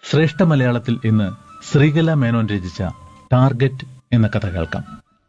ശ്രേഷ്ഠ മലയാളത്തിൽ ഇന്ന് ശ്രീകല മേനോൻ രചിച്ച ടാർഗറ്റ് എന്ന കഥ കേൾക്കാം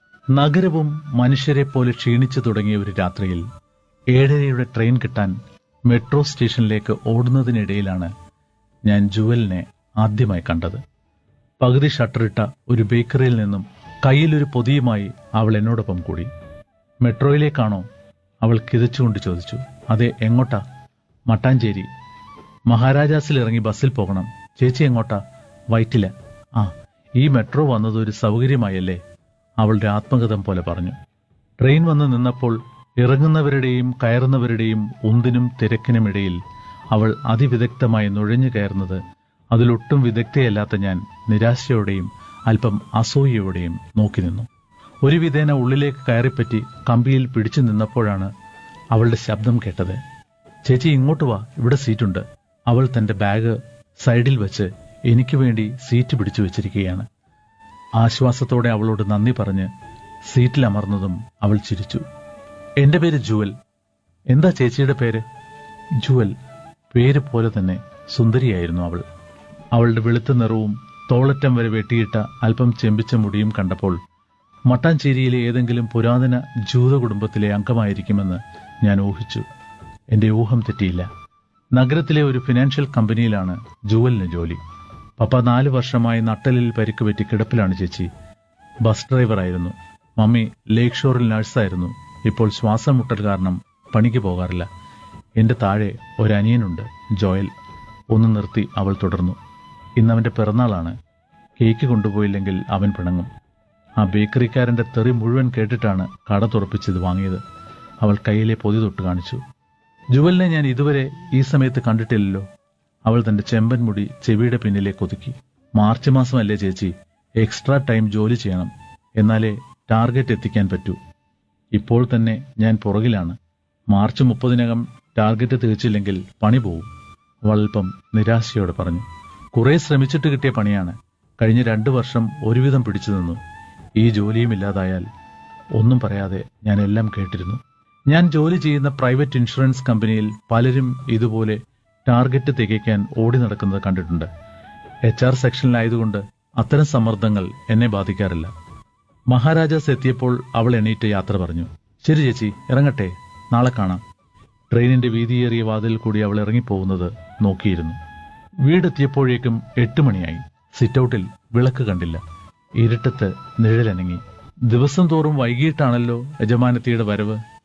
നഗരവും മനുഷ്യരെ പോലെ ക്ഷീണിച്ചു തുടങ്ങിയ ഒരു രാത്രിയിൽ ഏഴരയുടെ ട്രെയിൻ കിട്ടാൻ മെട്രോ സ്റ്റേഷനിലേക്ക് ഓടുന്നതിനിടയിലാണ് ഞാൻ ജുവലിനെ ആദ്യമായി കണ്ടത് പകുതി ഷട്ടറിട്ട ഒരു ബേക്കറിയിൽ നിന്നും കയ്യിലൊരു പൊതിയുമായി അവൾ എന്നോടൊപ്പം കൂടി മെട്രോയിലേക്കാണോ അവൾ കിതച്ചുകൊണ്ട് ചോദിച്ചു അതെ എങ്ങോട്ടാ മട്ടാഞ്ചേരി മഹാരാജാസിൽ ഇറങ്ങി ബസ്സിൽ പോകണം ചേച്ചി എങ്ങോട്ടാ വൈറ്റില ആ ഈ മെട്രോ വന്നത് ഒരു സൗകര്യമായല്ലേ അവളുടെ ആത്മകഥം പോലെ പറഞ്ഞു ട്രെയിൻ വന്ന് നിന്നപ്പോൾ ഇറങ്ങുന്നവരുടെയും കയറുന്നവരുടെയും ഉന്തിനും തിരക്കിനുമിടയിൽ അവൾ അതിവിദഗ്ധമായി നുഴഞ്ഞു കയറുന്നത് അതിലൊട്ടും വിദഗ്ധയല്ലാത്ത ഞാൻ നിരാശയോടെയും അല്പം അസൂയയോടെയും നോക്കി നിന്നു ഒരു വിധേന ഉള്ളിലേക്ക് കയറിപ്പറ്റി കമ്പിയിൽ പിടിച്ചു നിന്നപ്പോഴാണ് അവളുടെ ശബ്ദം കേട്ടത് ചേച്ചി ഇങ്ങോട്ട് വാ ഇവിടെ സീറ്റുണ്ട് അവൾ തന്റെ ബാഗ് സൈഡിൽ വെച്ച് എനിക്ക് വേണ്ടി സീറ്റ് പിടിച്ചു വെച്ചിരിക്കുകയാണ് ആശ്വാസത്തോടെ അവളോട് നന്ദി പറഞ്ഞ് സീറ്റിൽ അമർന്നതും അവൾ ചിരിച്ചു എന്റെ പേര് ജുവൽ എന്താ ചേച്ചിയുടെ പേര് ജുവൽ പേര് പോലെ തന്നെ സുന്ദരിയായിരുന്നു അവൾ അവളുടെ വെളുത്ത നിറവും തോളറ്റം വരെ വെട്ടിയിട്ട അല്പം ചെമ്പിച്ച മുടിയും കണ്ടപ്പോൾ മട്ടാഞ്ചേരിയിലെ ഏതെങ്കിലും പുരാതന ജൂത കുടുംബത്തിലെ അംഗമായിരിക്കുമെന്ന് ഞാൻ ഊഹിച്ചു എന്റെ ഊഹം തെറ്റിയില്ല നഗരത്തിലെ ഒരു ഫിനാൻഷ്യൽ കമ്പനിയിലാണ് ജുവലിന് ജോലി പപ്പ നാല് വർഷമായി നട്ടലിൽ പരിക്ക് പറ്റി കിടപ്പിലാണ് ചേച്ചി ബസ് ഡ്രൈവറായിരുന്നു മമ്മി ലേക്ക് ഷോറിൽ നഴ്സായിരുന്നു ഇപ്പോൾ ശ്വാസം മുട്ടൽ കാരണം പണിക്ക് പോകാറില്ല എന്റെ താഴെ ഒരു അനിയനുണ്ട് ജോയൽ ഒന്ന് നിർത്തി അവൾ തുടർന്നു ഇന്നവന്റെ പിറന്നാളാണ് കേക്ക് കൊണ്ടുപോയില്ലെങ്കിൽ അവൻ പിണങ്ങും ആ ബേക്കറിക്കാരന്റെ തെറി മുഴുവൻ കേട്ടിട്ടാണ് കട തുറപ്പിച്ചത് വാങ്ങിയത് അവൾ കയ്യിലെ പൊതി തൊട്ട് കാണിച്ചു ജുവലിനെ ഞാൻ ഇതുവരെ ഈ സമയത്ത് കണ്ടിട്ടില്ലല്ലോ അവൾ തന്റെ ചെമ്പൻ മുടി ചെവിയുടെ പിന്നിലേക്ക് ഒതുക്കി മാർച്ച് മാസമല്ലേ ചേച്ചി എക്സ്ട്രാ ടൈം ജോലി ചെയ്യണം എന്നാലേ ടാർഗറ്റ് എത്തിക്കാൻ പറ്റൂ ഇപ്പോൾ തന്നെ ഞാൻ പുറകിലാണ് മാർച്ച് മുപ്പതിനകം ടാർഗറ്റ് തീർച്ചില്ലെങ്കിൽ പണി പോവും അവൾ അല്പം നിരാശയോടെ പറഞ്ഞു കുറെ ശ്രമിച്ചിട്ട് കിട്ടിയ പണിയാണ് കഴിഞ്ഞ രണ്ടു വർഷം ഒരുവിധം പിടിച്ചു നിന്നു ഈ ജോലിയും ഇല്ലാതായാൽ ഒന്നും പറയാതെ ഞാൻ എല്ലാം കേട്ടിരുന്നു ഞാൻ ജോലി ചെയ്യുന്ന പ്രൈവറ്റ് ഇൻഷുറൻസ് കമ്പനിയിൽ പലരും ഇതുപോലെ ടാർഗറ്റ് തികയ്ക്കാൻ ഓടി നടക്കുന്നത് കണ്ടിട്ടുണ്ട് എച്ച് ആർ സെക്ഷനിലായതുകൊണ്ട് അത്തരം സമ്മർദ്ദങ്ങൾ എന്നെ ബാധിക്കാറില്ല മഹാരാജാസ് എത്തിയപ്പോൾ അവൾ എണീറ്റ് യാത്ര പറഞ്ഞു ശരി ചേച്ചി ഇറങ്ങട്ടെ നാളെ കാണാം ട്രെയിനിന്റെ വീതിയേറിയ വാതിൽ കൂടി അവൾ ഇറങ്ങിപ്പോകുന്നത് നോക്കിയിരുന്നു വീടെത്തിയപ്പോഴേക്കും എട്ട് മണിയായി സിറ്റൌട്ടിൽ വിളക്ക് കണ്ടില്ല ഇരുട്ടത്ത് നിഴലനങ്ങി ദിവസം തോറും വൈകിട്ടാണല്ലോ യജമാനത്തിയുടെ വരവ്